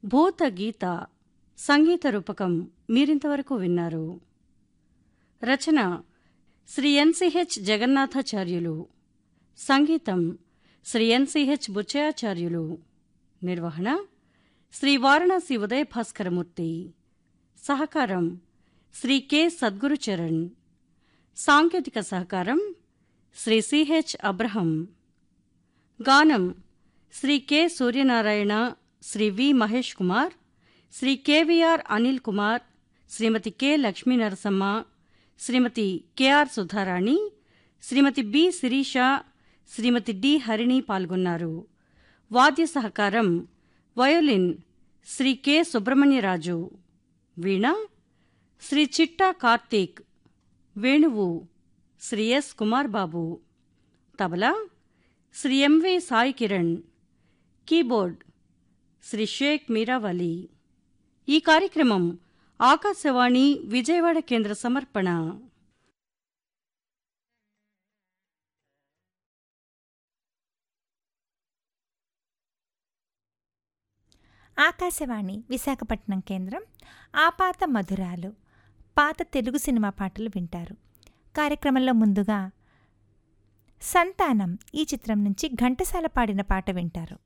భూత గీత సంగీత రూపకం మీరింతవరకు విన్నారు రచన శ్రీ ఎన్సిహెచ్ జగన్నాథాచార్యులు సంగీతం శ్రీ ఎన్సిహెచ్ బుచ్చయాచార్యులు నిర్వహణ శ్రీ వారణాసి ఉదయ భాస్కరమూర్తి సహకారం శ్రీ కె సద్గురుచరణ్ సాంకేతిక సహకారం శ్రీ సిహెచ్ అబ్రహం గానం Shri K Suryanarayana Shri V Mahesh Kumar Shri KVR Anil Kumar Shrimati K Lakshmi Narasamma Shrimati KR Sudharani Shrimati B Sirisha Shrimati D Harini పాల్గొన్నారు వాద్య సహకారం వయోలిన్ శ్రీ కె సుబ్రహ్మణ్యరాజు వీణ శ్రీ చిట్టా కార్తీక్ వేణువు Shri S Kumar Babu tabla Shri MV Sai Kiran keyboard Shri Sheikh Meeravali ఈ కార్యక్రమం ఆకాశవాణి విజయవాడ కేంద్ర సమర్పణ ఆకాశవాణి విశాఖపట్నం కేంద్రం ఆపాత మధురాలు పాత తెలుగు సినిమా పాటలు వింటారు కార్యక్రమంలో ముందుగా సంతానం ఈ చిత్రం నుంచి ఘంటసాల పాడిన పాట వింటారు